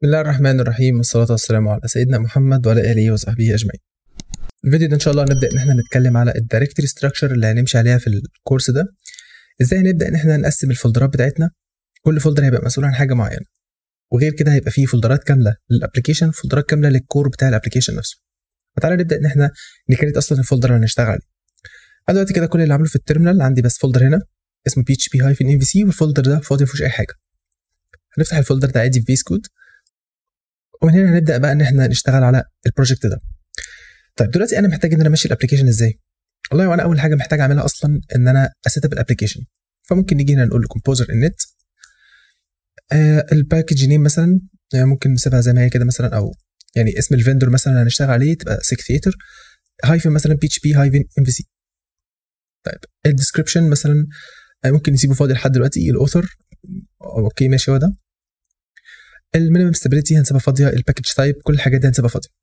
بسم الله الرحمن الرحيم والصلاة والسلام على سيدنا محمد وعلى آله وصحبه أجمعين. الفيديو ده إن شاء الله هنبدأ إن إحنا نتكلم على الدايركتري ستراكشر اللي هنمشي عليها في الكورس ده. إزاي هنبدأ إن إحنا نقسم الفولدرات بتاعتنا كل فولدر هيبقى مسؤول عن حاجة معينة. وغير كده هيبقى فيه فولدرات كاملة للأبلكيشن فولدرات كاملة للكور بتاع الأبلكيشن نفسه. فتعالى نبدأ إن إحنا نكريت أصلا الفولدر اللي هنشتغل عليه. أنا دلوقتي كده كل اللي عامله في التيرمينال عندي بس فولدر هنا اسمه بي اتش بي هايفن ام في سي والفولدر ده فاضي مفيهوش أي حاجة. هنفتح الفولدر ده عادي في فيس كود ومن هنا هنبدا بقى ان احنا نشتغل على البروجكت ده طيب دلوقتي انا محتاج ان انا امشي الابلكيشن ازاي والله وانا اول حاجه محتاج اعملها اصلا ان انا اسيت اب الابلكيشن فممكن نيجي هنا نقول له كومبوزر النت آه الباكج نيم مثلا آه ممكن نسيبها زي ما هي كده مثلا او يعني اسم الفندور مثلا اللي هنشتغل عليه تبقى سيك ثيتر هايفن مثلا بي اتش بي هايفن ام في سي طيب الديسكربشن مثلا آه ممكن نسيبه فاضي لحد دلوقتي الاوثر اوكي ماشي هو ده المينيمم ستابيليتي هنسيبها فاضيه الباكج تايب كل الحاجات دي هنسيبها فاضيه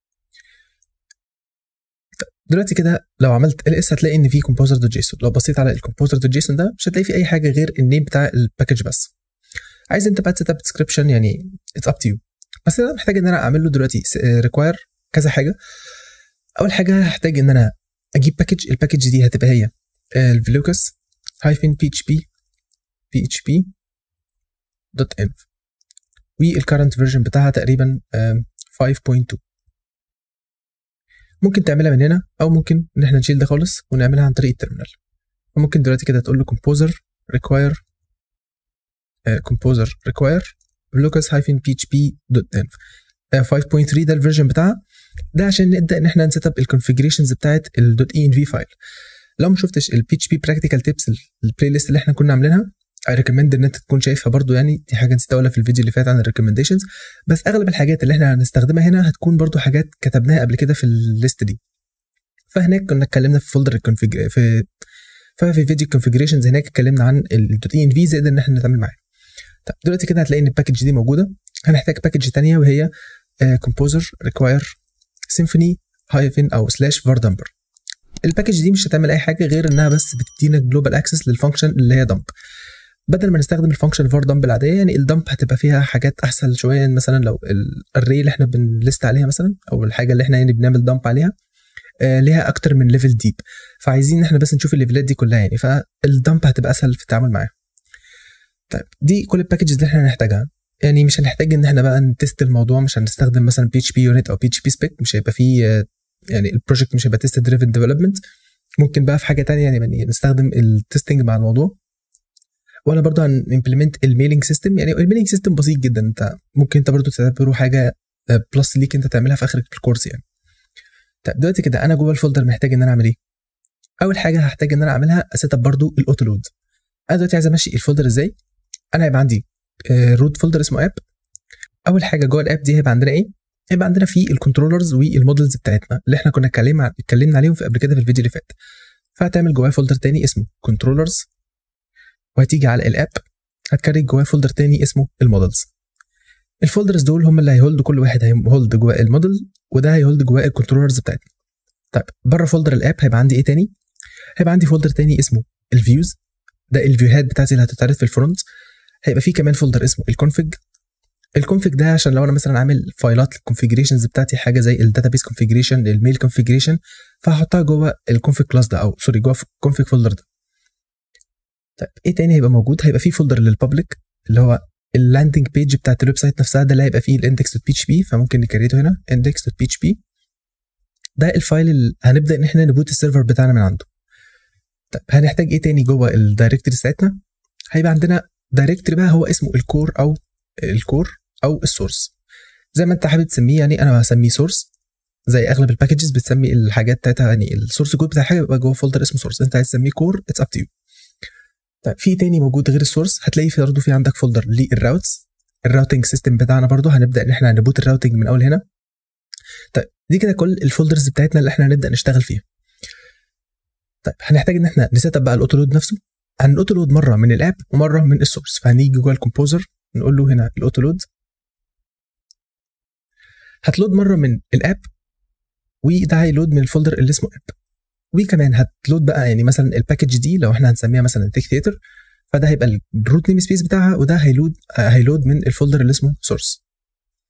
دلوقتي كده لو عملت ال اس هتلاقي ان في كومبوزر دوت جيسون لو بصيت على الكومبوزر دوت جيسون ده مش هتلاقي فيه اي حاجه غير النيم بتاع الباكج بس عايز انت بقى تسيت اب ديسكربشن يعني اتس اب تو يو بس انا محتاج ان انا اعمل له دلوقتي ريكواير كذا حاجه اول حاجه هحتاج ان انا اجيب باكج الباكج دي هتبقى هي الفلوكس هايفن بي اتش بي بي اتش بي دوت انف والكرنت فيرجن بتاعها تقريبا 5.2 ممكن تعملها من هنا او ممكن ان احنا نشيل ده خالص ونعملها عن طريق التيرمينال فممكن دلوقتي كده تقول له composer require composer require locus hyphen php dot env 5.3 ده الفيرجن بتاعها ده عشان نبدا ان احنا نسيت اب الكونفجريشنز بتاعت الدوت اي ان في فايل لو ما شفتش البي اتش بي براكتيكال تيبس البلاي ليست اللي احنا كنا عاملينها اي ريكومند ان انت تكون شايفها برضو يعني دي حاجه نسيت اقولها في الفيديو اللي فات عن الريكومنديشنز بس اغلب الحاجات اللي احنا هنستخدمها هنا هتكون برضو حاجات كتبناها قبل كده في الليست دي فهناك كنا اتكلمنا في فولدر الكونفيج في ففي فيديو كونفيجريشنز هناك اتكلمنا عن الدوت اي ان في زائد ان احنا نتعامل معاه طب دلوقتي كده هتلاقي ان الباكج دي موجوده هنحتاج باكج ثانيه وهي كومبوزر ريكواير سيمفوني هايفن او سلاش فار دمبر الباكج دي مش هتعمل اي حاجه غير انها بس بتدينا جلوبال اكسس للفانكشن اللي هي دمب بدل ما نستخدم الفانكشن فار دمب العاديه يعني الدمب هتبقى فيها حاجات احسن شويه مثلا لو الري اللي احنا بنلست عليها مثلا او الحاجه اللي احنا يعني بنعمل دمب عليها آه ليها اكتر من ليفل ديب فعايزين ان احنا بس نشوف الليفلات دي كلها يعني فالدمب هتبقى اسهل في التعامل معاها طيب دي كل الباكجز اللي احنا هنحتاجها يعني مش هنحتاج ان احنا بقى نتست الموضوع مش هنستخدم مثلا بي اتش بي يونت او بي اتش بي سبيك مش هيبقى فيه يعني البروجكت مش هيبقى تيست دريفن ديفلوبمنت ممكن بقى في حاجه تانية يعني نستخدم التستنج مع الموضوع ولا برضه هنimplement الميلينج سيستم يعني الميلينج سيستم بسيط جدا انت ممكن انت برضه تعتبره حاجه بلس ليك انت تعملها في اخر الكورس يعني طيب دلوقتي كده انا جوه الفولدر محتاج ان انا اعمل ايه اول حاجه هحتاج ان انا اعملها اسيت اب برضه الاوتو لود انا دلوقتي عايز امشي الفولدر ازاي انا هيبقى عندي روت فولدر اسمه اب اول حاجه جوه الاب دي هيبقى عندنا ايه هيبقى عندنا فيه الكنترولرز والمودلز بتاعتنا اللي احنا كنا اتكلمنا اتكلمنا عليهم في قبل كده في الفيديو اللي فات فهتعمل جواه فولدر تاني اسمه كنترولرز وهتيجي على الاب هتكري جواه فولدر تاني اسمه المودلز الفولدرز دول هم اللي هيهولد كل واحد هيهولد جواه الموديل وده هيهولد جواه الكنترولرز بتاعتنا طيب بره فولدر الاب هيبقى عندي ايه تاني هيبقى عندي فولدر تاني اسمه الفيوز ده الفيوهات بتاعتي اللي هتتعرض في الفرونت هيبقى فيه كمان فولدر اسمه الكونفج الكونفج ده عشان لو انا مثلا عامل فايلات الكونفيجريشنز بتاعتي حاجه زي الداتابيس كونفيجريشن الميل كونفيجريشن فهحطها جوه الكونفج كلاس ده او سوري جوه الكونفج فولدر ده طيب ايه تاني هيبقى موجود هيبقى فيه فولدر للبابليك اللي هو اللاندنج بيج بتاعت الويب سايت نفسها ده اللي هيبقى فيه الاندكس دوت بي اتش بي فممكن نكريته هنا اندكس دوت بي اتش بي ده الفايل اللي هنبدا ان احنا نبوت السيرفر بتاعنا من عنده طيب هنحتاج ايه تاني جوه الدايركتوري بتاعتنا هيبقى عندنا دايركتوري بقى هو اسمه الكور او الكور او السورس زي ما انت حابب تسميه يعني انا هسميه سورس زي اغلب الباكجز بتسمي الحاجات بتاعتها يعني السورس كود بتاع حاجه بيبقى جوه فولدر اسمه سورس انت عايز تسميه كور اتس اب تو يو طيب في تاني موجود غير السورس هتلاقي في برضه في عندك فولدر للراوتس الراوتنج سيستم بتاعنا برضه هنبدا ان احنا نبوت الراوتنج من اول هنا طيب دي كده كل الفولدرز بتاعتنا اللي احنا هنبدا نشتغل فيها طيب هنحتاج ان احنا نسيت بقى الاوتو لود نفسه هنوتو لود مره من الاب ومره من السورس فهنيجي جوه الكومبوزر نقول له هنا الاوتو لود هتلود مره من الاب وده هيلود من الفولدر اللي اسمه اب وكمان هتلود بقى يعني مثلا الباكج دي لو احنا هنسميها مثلا تيك ثيتر فده هيبقى الروت نيم سبيس بتاعها وده هيلود هيلود من الفولدر اللي اسمه سورس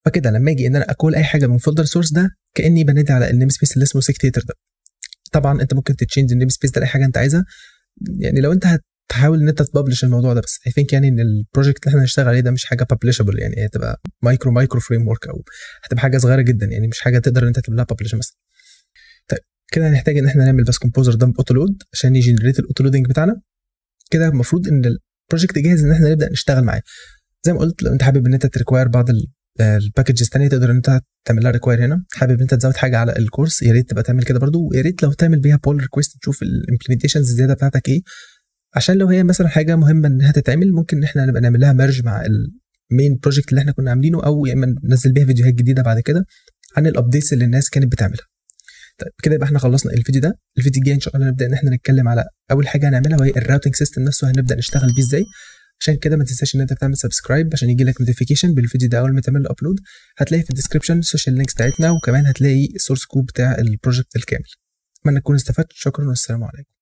فكده لما اجي ان انا اكول اي حاجه من فولدر سورس ده كاني بنادي على النيم سبيس اللي اسمه سيكتيتر ده طبعا انت ممكن تتشينج النيم سبيس ده لاي حاجه انت عايزها يعني لو انت هتحاول ان انت تبلش الموضوع ده بس اي ثينك يعني ان البروجكت اللي احنا هنشتغل عليه ده مش حاجه ببلشبل يعني هي هتبقى مايكرو مايكرو فريم ورك او هتبقى حاجه صغيره جدا يعني مش حاجه تقدر ان انت تعملها ببلش مثلا طيب كده هنحتاج ان احنا نعمل بس كومبوزر ده باوتو لود عشان يجنريت الاوتو لودنج بتاعنا كده المفروض ان البروجكت جاهز ان احنا نبدا نشتغل معاه زي ما قلت لو انت حابب ان انت تريكواير بعض الباكجز الثانيه تقدر ان انت تعمل لها ريكواير هنا حابب ان انت تزود حاجه على الكورس يا ريت تبقى تعمل كده برضو ويا ريت لو تعمل بيها بول ريكويست تشوف الامبلمنتيشنز الزياده بتاعتك ايه عشان لو هي مثلا حاجه مهمه انها تتعمل ممكن ان احنا نبقى نعمل لها ميرج مع المين بروجكت اللي احنا كنا عاملينه او يا اما ننزل بيها فيديوهات جديده بعد كده عن الابديتس اللي الناس كانت بتعملها طيب كده يبقى احنا خلصنا الفيديو ده الفيديو الجاي ان شاء الله نبدا ان احنا نتكلم على اول حاجه هنعملها وهي الراوتنج سيستم نفسه هنبدا نشتغل بيه ازاي عشان كده ما تنساش ان انت تعمل سبسكرايب عشان يجي لك نوتيفيكيشن بالفيديو ده اول ما تعمل له ابلود هتلاقي في الديسكربشن السوشيال لينكس بتاعتنا وكمان هتلاقي السورس كود بتاع البروجكت الكامل اتمنى تكونوا استفدت شكرا والسلام عليكم